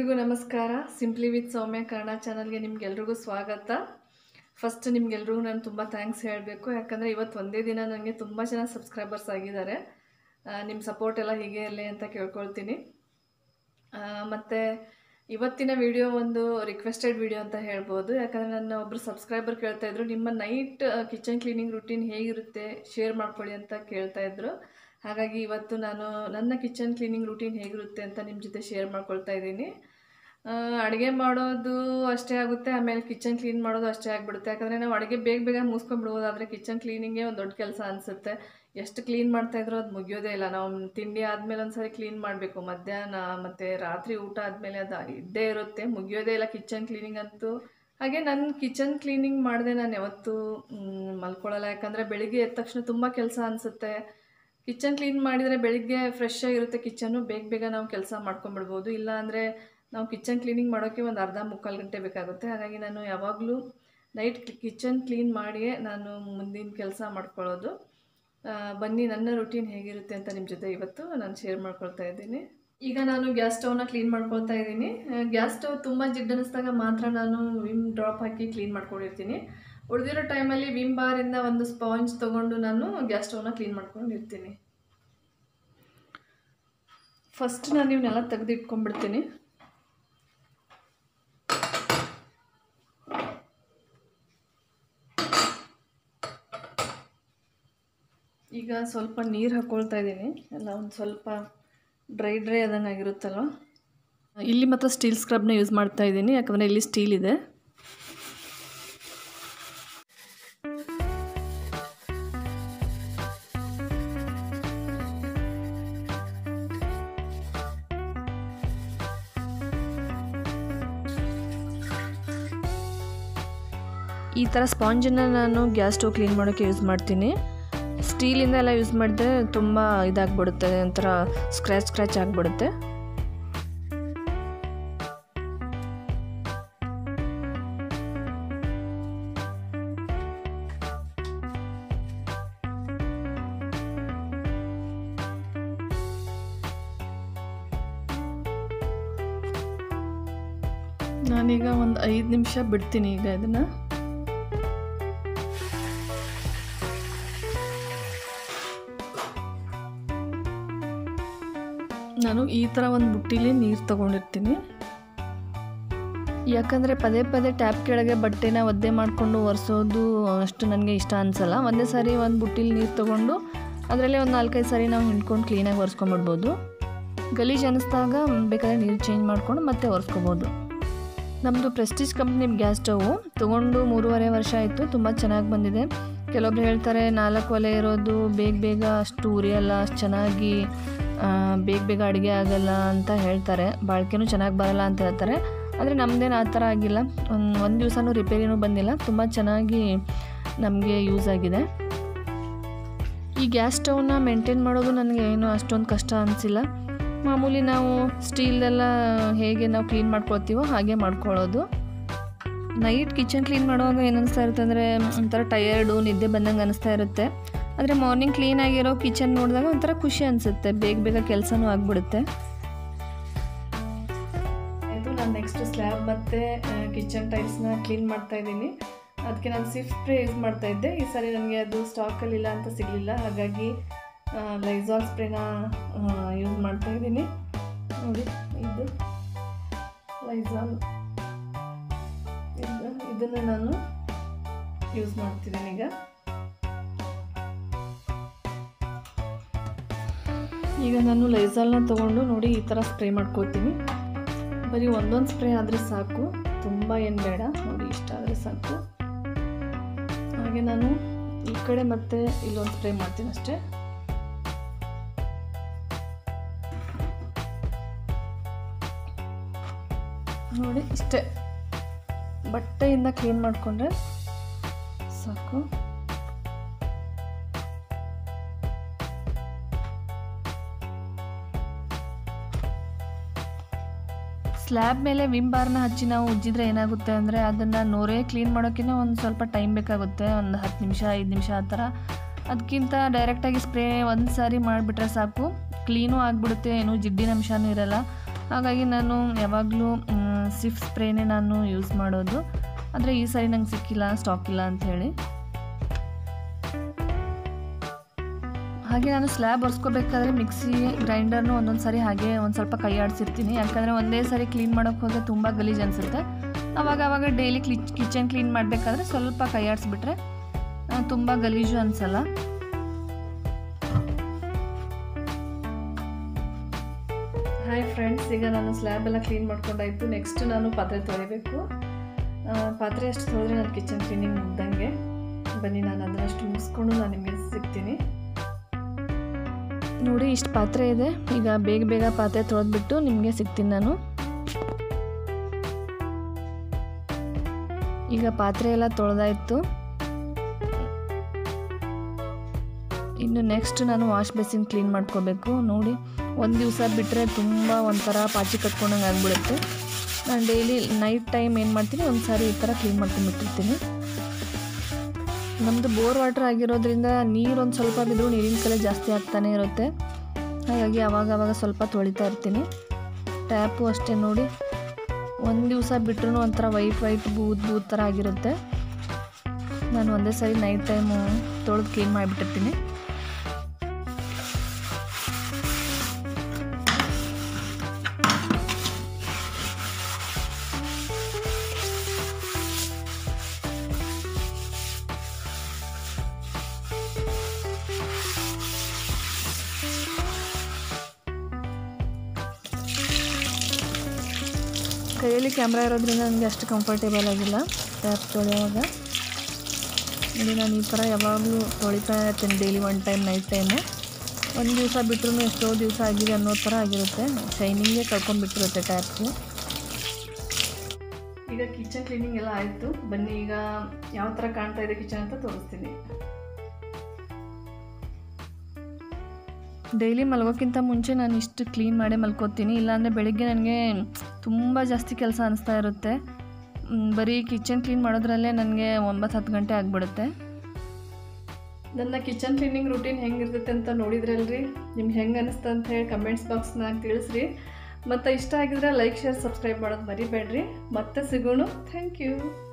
ಎಲ್ರಿಗೂ ನಮಸ್ಕಾರ simply with ಸೌಮ್ಯ ಕನ್ನಡ ಚಾನಲ್ಗೆ ನಿಮ್ಗೆಲ್ರಿಗೂ ಸ್ವಾಗತ ಫಸ್ಟ್ ನಿಮ್ಗೆಲ್ರಿಗೂ ನಾನು ತುಂಬ ಥ್ಯಾಂಕ್ಸ್ ಹೇಳಬೇಕು ಯಾಕಂದರೆ ಇವತ್ತು ಒಂದೇ ದಿನ ನನಗೆ ತುಂಬ ಜನ ಸಬ್ಸ್ಕ್ರೈಬರ್ಸ್ ಆಗಿದ್ದಾರೆ ನಿಮ್ಮ ಸಪೋರ್ಟ್ ಎಲ್ಲ ಹೀಗೆ ಇರಲಿ ಅಂತ ಕೇಳ್ಕೊಳ್ತೀನಿ ಮತ್ತು ಇವತ್ತಿನ ವಿಡಿಯೋ ಒಂದು ರಿಕ್ವೆಸ್ಟೆಡ್ ವಿಡಿಯೋ ಅಂತ ಹೇಳ್ಬೋದು ಯಾಕಂದರೆ ನನ್ನ ಒಬ್ಬರು ಸಬ್ಸ್ಕ್ರೈಬರ್ ಕೇಳ್ತಾ ಇದ್ರು ನಿಮ್ಮ ನೈಟ್ ಕಿಚನ್ ಕ್ಲೀನಿಂಗ್ ರುಟೀನ್ ಹೇಗಿರುತ್ತೆ ಶೇರ್ ಮಾಡ್ಕೊಳ್ಳಿ ಅಂತ ಕೇಳ್ತಾ ಇದ್ರು ಹಾಗಾಗಿ ಇವತ್ತು ನಾನು ನನ್ನ ಕಿಚನ್ ಕ್ಲೀನಿಂಗ್ ರುಟೀನ್ ಹೇಗಿರುತ್ತೆ ಅಂತ ನಿಮ್ಮ ಜೊತೆ ಶೇರ್ ಮಾಡ್ಕೊಳ್ತಾ ಇದ್ದೀನಿ ಅಡುಗೆ ಮಾಡೋದು ಅಷ್ಟೇ ಆಗುತ್ತೆ ಆಮೇಲೆ ಕಿಚನ್ ಕ್ಲೀನ್ ಮಾಡೋದು ಅಷ್ಟೇ ಆಗಿಬಿಡುತ್ತೆ ಯಾಕಂದರೆ ನಾವು ಅಡುಗೆ ಬೇಗ ಬೇಗ ಮುಗಿಸ್ಕೊಂಡ್ಬಿಡ್ಬೋದಾದರೆ ಕಿಚನ್ ಕ್ಲೀನಿಂಗೇ ಒಂದು ದೊಡ್ಡ ಕೆಲಸ ಅನಿಸುತ್ತೆ ಎಷ್ಟು ಕ್ಲೀನ್ ಮಾಡ್ತಾಯಿದ್ರು ಅದು ಮುಗಿಯೋದೇ ಇಲ್ಲ ನಾವು ತಿಂಡಿ ಆದಮೇಲೆ ಒಂದ್ಸರಿ ಕ್ಲೀನ್ ಮಾಡಬೇಕು ಮಧ್ಯಾಹ್ನ ಮತ್ತು ರಾತ್ರಿ ಊಟ ಆದಮೇಲೆ ಅದು ಇದ್ದೇ ಇರುತ್ತೆ ಮುಗಿಯೋದೇ ಇಲ್ಲ ಕಿಚನ್ ಕ್ಲೀನಿಂಗ್ ಅಂತೂ ಹಾಗೆ ನನ್ನ ಕಿಚನ್ ಕ್ಲೀನಿಂಗ್ ಮಾಡಿದೆ ನಾನು ಯಾವತ್ತೂ ಮ್, ಮಲ್ಕೊಳ್ಳಲ್ಲ ಯಾಕಂದರೆ ಬೆಳಿಗ್ಗೆ ಎದ್ದ ತಕ್ಷಣ ತುಂಬ ಕೆಲಸ ಅನಿಸುತ್ತೆ ಕಿಚನ್ ಕ್ಲೀನ್ ಮಾಡಿದರೆ ಬೆಳಿಗ್ಗೆ ಫ್ರೆಶ್ ಆಗಿರುತ್ತೆ ಕಿಚನ್ನು ಬೇಗ ಬೇಗ ನಾವು ಕೆಲಸ ಮಾಡ್ಕೊಂಬಿಡ್ಬೋದು ಇಲ್ಲ ಅಂದರೆ ನಾವು ಕಿಚನ್ ಕ್ಲೀನಿಂಗ್ ಮಾಡೋಕ್ಕೆ ಒಂದು ಅರ್ಧ ಮುಕ್ಕಾಲು ಗಂಟೆ ಬೇಕಾಗುತ್ತೆ ಹಾಗಾಗಿ ನಾನು ಯಾವಾಗಲೂ ನೈಟ್ ಕಿಚನ್ ಕ್ಲೀನ್ ಮಾಡಿಯೇ ನಾನು ಮುಂದಿನ ಕೆಲಸ ಮಾಡ್ಕೊಳ್ಳೋದು ಆ, ಬನ್ನಿ ನನ್ನ ರುಟೀನ್ ಹೇಗಿರುತ್ತೆ ಅಂತ ನಿಮ್ಮ ಜೊತೆ ಇವತ್ತು ನಾನು ಶೇರ್ ಮಾಡ್ಕೊಳ್ತಾ ಇದ್ದೀನಿ ಈಗ ನಾನು ಗ್ಯಾಸ್ ಸ್ಟವ್ನ ಕ್ಲೀನ್ ಮಾಡ್ಕೊಳ್ತಾ ಇದ್ದೀನಿ ಗ್ಯಾಸ್ ಸ್ಟವ್ ತುಂಬ ಜಿಡ್ಡು ಅನ್ನಿಸ್ದಾಗ ಮಾತ್ರ ನಾನು ವಿಮ್ ಡ್ರಾಪ್ ಹಾಕಿ ಕ್ಲೀನ್ ಮಾಡ್ಕೊಂಡಿರ್ತೀನಿ ಉಳಿದಿರೋ ಟೈಮಲ್ಲಿ ವಿಮ್ ಬಾರಿಂದ ಒಂದು ಸ್ಪಾಂಜ್ ತೊಗೊಂಡು ನಾನು ಗ್ಯಾಸ್ ಸ್ಟವ್ನ ಕ್ಲೀನ್ ಮಾಡ್ಕೊಂಡಿರ್ತೀನಿ ಫಸ್ಟ್ ನಾನು ಇವನ್ನೆಲ್ಲ ತೆಗೆದು ಇಟ್ಕೊಂಡ್ಬಿಡ್ತೀನಿ ಈಗ ಸ್ವಲ್ಪ ನೀರು ಹಾಕ್ಕೊಳ್ತಾ ಇದ್ದೀನಿ ಎಲ್ಲ ಒಂದು ಸ್ವಲ್ಪ ಡ್ರೈ ಡ್ರೈ ಆದಂಗೆ ಆಗಿರುತ್ತಲ್ವ ಇಲ್ಲಿ ಮಾತ್ರ ಸ್ಟೀಲ್ ಸ್ಕ್ರಬ್ನ ಯೂಸ್ ಮಾಡ್ತಾ ಇದ್ದೀನಿ ಯಾಕಂದರೆ ಇಲ್ಲಿ ಸ್ಟೀಲ್ ಇದೆ ಈ ಥರ ಸ್ಪಾಂಜನ್ನು ನಾನು ಗ್ಯಾಸ್ ಸ್ಟವ್ ಕ್ಲೀನ್ ಮಾಡೋಕ್ಕೆ ಯೂಸ್ ಮಾಡ್ತೀನಿ ಸ್ಟೀಲಿಂದ ಎಲ್ಲ ಯೂಸ್ ಮಾಡಿದ್ರೆ ತುಂಬ ಇದಾಗ್ಬಿಡುತ್ತೆ ಒಂಥರ ಸ್ಕ್ರ್ಯಾಚ್ ಸ್ಕ್ರ್ಯಾಚ್ ಆಗಿಬಿಡುತ್ತೆ ನಾನೀಗ ಒಂದು ಐದು ನಿಮಿಷ ಬಿಡ್ತೀನಿ ಈಗ ಇದನ್ನು ನಾನು ಈ ಥರ ಒಂದು ಬುಟ್ಟಿಲಿ ನೀರು ತಗೊಂಡಿರ್ತೀನಿ ಯಾಕಂದರೆ ಪದೇ ಪದೇ ಟ್ಯಾಪ್ ಕೆಳಗೆ ಬಟ್ಟೆನ ಒದ್ದೆ ಮಾಡಿಕೊಂಡು ಒರೆಸೋದು ಅಷ್ಟು ನನಗೆ ಇಷ್ಟ ಅನಿಸಲ್ಲ ಒಂದೇ ಸಾರಿ ಒಂದು ಬುಟ್ಟಿಲಿ ನೀರು ತೊಗೊಂಡು ಅದರಲ್ಲೇ ಒಂದು ನಾಲ್ಕೈದು ಸಾರಿ ನಾವು ಹಿಂಡ್ಕೊಂಡು ಕ್ಲೀನಾಗಿ ಒರೆಸ್ಕೊಂಬಿಡ್ಬೋದು ಗಲೀಜು ಅನ್ನಿಸ್ದಾಗ ಬೇಕಾದ್ರೆ ನೀರು ಚೇಂಜ್ ಮಾಡಿಕೊಂಡು ಮತ್ತೆ ಒರೆಸ್ಕೋಬೋದು ನಮ್ಮದು ಪ್ರೆಸ್ಟೀಜ್ ಕಂಪ್ನಿ ಗ್ಯಾಸ್ ಸ್ಟವು ತೊಗೊಂಡು ಮೂರುವರೆ ವರ್ಷ ಆಯಿತು ತುಂಬ ಚೆನ್ನಾಗಿ ಬಂದಿದೆ ಕೆಲವೊಬ್ರು ಹೇಳ್ತಾರೆ ನಾಲ್ಕು ಒಲೆ ಇರೋದು ಬೇಗ ಬೇಗ ಅಷ್ಟು ಉರಿಯಲ್ಲ ಅಷ್ಟು ಚೆನ್ನಾಗಿ ಆ, ಬೇಗ ಬೇಗ ಅಡುಗೆ ಆಗಲ್ಲ ಅಂತ ಹೇಳ್ತಾರೆ ಬಾಳಿಕೆನೂ ಚೆನ್ನಾಗಿ ಬರಲ್ಲ ಅಂತ ಹೇಳ್ತಾರೆ ಆದರೆ ನಮ್ಮದೇನು ಆ ಥರ ಆಗಿಲ್ಲ ಒಂದು ಒಂದು ದಿವಸನೂ ರಿಪೇರಿನೂ ಬಂದಿಲ್ಲ ತುಂಬ ಚೆನ್ನಾಗಿ ನಮಗೆ ಯೂಸ್ ಆಗಿದೆ ಈ ಗ್ಯಾಸ್ ಸ್ಟವ್ನ ಮೇಂಟೈನ್ ಮಾಡೋದು ನನಗೆ ಏನೂ ಅಷ್ಟೊಂದು ಕಷ್ಟ ಅನಿಸಿಲ್ಲ ಮಾಮೂಲಿ ನಾವು ಸ್ಟೀಲ್ದೆಲ್ಲ ಹೇಗೆ ನಾವು ಕ್ಲೀನ್ ಮಾಡ್ಕೊಳ್ತೀವೋ ಹಾಗೆ ಮಾಡ್ಕೊಳ್ಳೋದು ನೈಟ್ ಕಿಚನ್ ಕ್ಲೀನ್ ಮಾಡುವಾಗ ಏನು ಅನಿಸ್ತಾ ಇರುತ್ತೆ ಅಂದರೆ ಒಂಥರ ಟಯರ್ಡು ನಿದ್ದೆ ಬಂದಂಗೆ ಅನಿಸ್ತಾ ಇರುತ್ತೆ ಆದರೆ ಮಾರ್ನಿಂಗ್ ಕ್ಲೀನ್ ಆಗಿರೋ ಕಿಚನ್ ನೋಡಿದಾಗ ಒಂಥರ ಖುಷಿ ಅನಿಸುತ್ತೆ ಬೇಗ ಬೇಗ ಕೆಲಸನೂ ಆಗಿಬಿಡುತ್ತೆ ಇದು ನಾನು ನೆಕ್ಸ್ಟ್ ಸ್ಲ್ಯಾಬ್ ಮತ್ತು ಕಿಚನ್ ಟೈಲ್ಸ್ನ ಕ್ಲೀನ್ ಮಾಡ್ತಾ ಇದ್ದೀನಿ ಅದಕ್ಕೆ ನಾನು ಸಿಫ್ಟ್ ಸ್ಪ್ರೇ ಯೂಸ್ ಮಾಡ್ತಾ ಇದ್ದೆ ಈ ಸಾರಿ ನನಗೆ ಅದು ಸ್ಟಾಕಲ್ಲಿಲ್ಲ ಅಂತ ಸಿಗಲಿಲ್ಲ ಹಾಗಾಗಿ ಲೈಸಾಲ್ ಸ್ಪ್ರೇನ ಯೂಸ್ ಮಾಡ್ತಾ ಇದ್ದೀನಿ ನೋಡಿ ಇದು ಲೈಸಾಲ್ ಇದು ಇದನ್ನು ನಾನು ಯೂಸ್ ಮಾಡ್ತಿದ್ದೀನಿ ಈಗ ಈಗ ನಾನು ಲೈಸಾಲ್ನ ತೊಗೊಂಡು ನೋಡಿ ಈ ಥರ ಸ್ಪ್ರೇ ಮಾಡ್ಕೋತೀನಿ ಬರೀ ಒಂದೊಂದು ಸ್ಪ್ರೇ ಆದರೆ ಸಾಕು ತುಂಬ ಏನು ಬೇಡ ನೋಡಿ ಇಷ್ಟ ಆದರೆ ಸಾಕು ಹಾಗೆ ನಾನು ಈ ಕಡೆ ಮತ್ತೆ ಇಲ್ಲೊಂದು ಸ್ಪ್ರೇ ಮಾಡ್ತೀನಿ ಅಷ್ಟೇ ನೋಡಿ ಇಷ್ಟೇ ಬಟ್ಟೆಯಿಂದ ಕ್ಲೀನ್ ಮಾಡಿಕೊಂಡ್ರೆ ಸಾಕು ಸ್ಲ್ಯಾಬ್ ಮೇಲೆ ವಿಮ್ ಬಾರ್ನ ಹಚ್ಚಿ ನಾವು ಉಜ್ಜಿದ್ರೆ ಏನಾಗುತ್ತೆ ಅಂದರೆ ಅದನ್ನು ನೋರೇ ಕ್ಲೀನ್ ಮಾಡೋಕ್ಕಿಂತ ಒಂದು ಸ್ವಲ್ಪ ಟೈಮ್ ಬೇಕಾಗುತ್ತೆ ಒಂದು ಹತ್ತು ನಿಮಿಷ ಐದು ನಿಮಿಷ ಆ ಥರ ಅದಕ್ಕಿಂತ ಡೈರೆಕ್ಟಾಗಿ ಸ್ಪ್ರೇ ಒಂದು ಸಾರಿ ಮಾಡಿಬಿಟ್ರೆ ಸಾಕು ಕ್ಲೀನೂ ಆಗಿಬಿಡುತ್ತೆ ಏನೂ ಜಿಡ್ಡಿನ ಅಂಶನೂ ಇರಲ್ಲ ಹಾಗಾಗಿ ನಾನು ಯಾವಾಗಲೂ ಸಿಫ್ ಸ್ಪ್ರೇನೇ ನಾನು ಯೂಸ್ ಮಾಡೋದು ಆದರೆ ಈ ಸಾರಿ ನಂಗೆ ಸಿಕ್ಕಿಲ್ಲ ಸ್ಟಾಕ್ ಇಲ್ಲ ಅಂತ ಹೇಳಿ ಹಾಗೆ ನಾನು ಸ್ಲ್ಯಾಬ್ ಒರೆಸ್ಕೋಬೇಕಾದ್ರೆ ಮಿಕ್ಸಿ ಗ್ರೈಂಡರ್ನು ಒಂದೊಂದು ಸಾರಿ ಹಾಗೆ ಒಂದು ಸ್ವಲ್ಪ ಕೈ ಆಡಿಸಿರ್ತೀನಿ ಯಾಕಂದರೆ ಒಂದೇ ಸಾರಿ ಕ್ಲೀನ್ ಮಾಡೋಕ್ಕೆ ಹೋದರೆ ತುಂಬ ಗಲೀಜು ಅನಿಸುತ್ತೆ ಅವಾಗ ಅವಾಗ ಡೈಲಿ ಕ್ಲಿ ಕಿಚನ್ ಕ್ಲೀನ್ ಮಾಡಬೇಕಾದ್ರೆ ಸ್ವಲ್ಪ ಕೈ ಆಡಿಸ್ಬಿಟ್ರೆ ತುಂಬ ಗಲೀಜು ಅನಿಸಲ್ಲ ಹಾಯ್ ಫ್ರೆಂಡ್ಸ್ ಈಗ ನಾನು ಸ್ಲ್ಯಾಬ್ ಎಲ್ಲ ಕ್ಲೀನ್ ಮಾಡ್ಕೊಂಡಾಯ್ತು ನೆಕ್ಸ್ಟ್ ನಾನು ಪಾತ್ರೆ ತೊಳಿಬೇಕು ಆ, ಪಾತ್ರೆ ಅಷ್ಟು ತೊಳೆದ್ರೆ ನಾನು ಕಿಚನ್ ಕ್ಲೀನಿಂಗ್ ಮುಗ್ದಂಗೆ ಬನ್ನಿ ನಾನು ಅದನ್ನಷ್ಟು ಮುಗಿಸ್ಕೊಂಡು ನಾನು ನಿಮಗೆ ಸಿಗ್ತೀನಿ ನೋಡಿ ಇಷ್ಟು ಪಾತ್ರೆ ಇದೆ ಈಗ ಬೇಗ ಬೇಗ ಪಾತ್ರೆ ತೊಳೆದ್ಬಿಟ್ಟು ನಿಮಗೆ ಸಿಗ್ತೀನಿ ನಾನು ಈಗ ಪಾತ್ರೆ ಎಲ್ಲ ತೊಳೆದಾಯ್ತು ಇನ್ನು ನೆಕ್ಸ್ಟ್ ನಾನು ವಾಶ್ ಬೇಸಿನ್ ಕ್ಲೀನ್ ಮಾಡ್ಕೋಬೇಕು ನೋಡಿ ಒಂದು ದಿವಸ ಬಿಟ್ಟರೆ ತುಂಬ ಒಂಥರ ಪಾಚಿ ಕಟ್ಕೊಂಡಂಗೆ ಆಗಿಬಿಡುತ್ತೆ ನಾನು ಡೈಲಿ ನೈಟ್ ಟೈಮ್ ಏನು ಮಾಡ್ತೀನಿ ಒಂದು ಸಾರಿ ಈ ಥರ ಕ್ಲೀನ್ ಮಾಡ್ಕೊಂಡ್ಬಿಟ್ಟಿರ್ತೀನಿ ನಮ್ಮದು ಬೋರ್ ವಾಟರ್ ಆಗಿರೋದ್ರಿಂದ ನೀರು ಒಂದು ಸ್ವಲ್ಪ ಬಿದ್ದರೂ ನೀರಿನ ಕಲೆ ಜಾಸ್ತಿ ಆಗ್ತಾನೆ ಇರುತ್ತೆ ಹಾಗಾಗಿ ಅವಾಗ ಅವಾಗ ಸ್ವಲ್ಪ ತೊಳಿತಾ ಇರ್ತೀನಿ ಟ್ಯಾಪು ಅಷ್ಟೇ ನೋಡಿ ಒಂದು ದಿವಸ ಬಿಟ್ರೂ ಒಂಥರ ವೈಟ್ ವೈಟ್ ಬೂದ್ ಬೂದ್ ಥರ ಆಗಿರುತ್ತೆ ನಾನು ಒಂದೇ ಸಾರಿ ನೈಟ್ ಟೈಮು ತೊಳೆದು ಕ್ಲೀನ್ ಮಾಡಿಬಿಟ್ಟಿರ್ತೀನಿ ಕೈಯಲ್ಲಿ ಕ್ಯಾಮ್ರಾ ಇರೋದ್ರಿಂದ ನನಗೆ ಅಷ್ಟು ಕಂಫರ್ಟೇಬಲ್ ಆಗಿಲ್ಲ ಟ್ಯಾಪ್ ತೊಳೆಯುವಾಗ ನೋಡಿ ನಾನು ಈ ಥರ ಯಾವಾಗಲೂ ತೊಳಿತಾ ಇರ್ತೀನಿ daily one time night time ಒಂದು ದಿವಸ ಬಿಟ್ಟರು ಎಷ್ಟೋ ದಿವಸ ಆಗಿದೆ ಅನ್ನೋ ಥರ ಆಗಿರುತ್ತೆ ಶೈನಿಂಗೇ ಕಳ್ಕೊಂಡ್ಬಿಟ್ಟಿರುತ್ತೆ ಟ್ಯಾಪ್ಗೆ ಈಗ ಕಿಚನ್ ಕ್ಲೀನಿಂಗ್ ಎಲ್ಲ ಆಯಿತು ಬನ್ನಿ ಈಗ ಯಾವ ಥರ ಕಾಣ್ತಾ ಇದೆ ಕಿಚನ್ ಅಂತ ತೋರಿಸ್ತೀನಿ ಡೈಲಿ ಮಲ್ಗೋಕ್ಕಿಂತ ಮುಂಚೆ ನಾನು ಇಷ್ಟು ಕ್ಲೀನ್ ಮಾಡೇ ಮಲ್ಕೋತೀನಿ ಇಲ್ಲಾಂದರೆ ಬೆಳಿಗ್ಗೆ ನನಗೆ ತುಂಬ ಜಾಸ್ತಿ ಕೆಲಸ ಅನಿಸ್ತಾ ಇರುತ್ತೆ ಮ್, ಬರೀ ಕಿಚನ್ ಕ್ಲೀನ್ ಮಾಡೋದ್ರಲ್ಲೇ ನನಗೆ ಒಂಬತ್ತು ಹತ್ತು ಗಂಟೆ ಆಗಿಬಿಡುತ್ತೆ ನನ್ನ ಕಿಚನ್ ಕ್ಲೀನಿಂಗ್ ರೂಟೀನ್ ಹೆಂಗಿರ್ತೈತೆ ಅಂತ ನೋಡಿದ್ರಲ್ರಿ ನಿಮ್ಗೆ ಹೆಂಗೆ ಅನಿಸ್ತಾ ಅಂತ ಹೇಳಿ ಕಮೆಂಟ್ಸ್ ಬಾಕ್ಸ್ನಾಗ ತಿಳಿಸ್ರಿ ಮತ್ತು ಇಷ್ಟ ಆಗಿದ್ರೆ ಲೈಕ್ ಶೇರ್ ಸಬ್ಸ್ಕ್ರೈಬ್ ಮಾಡೋದು ಮರಿಬೇಡ್ರಿ ಮತ್ತೆ ಸಿಗೋಣ ಥ್ಯಾಂಕ್ ಯು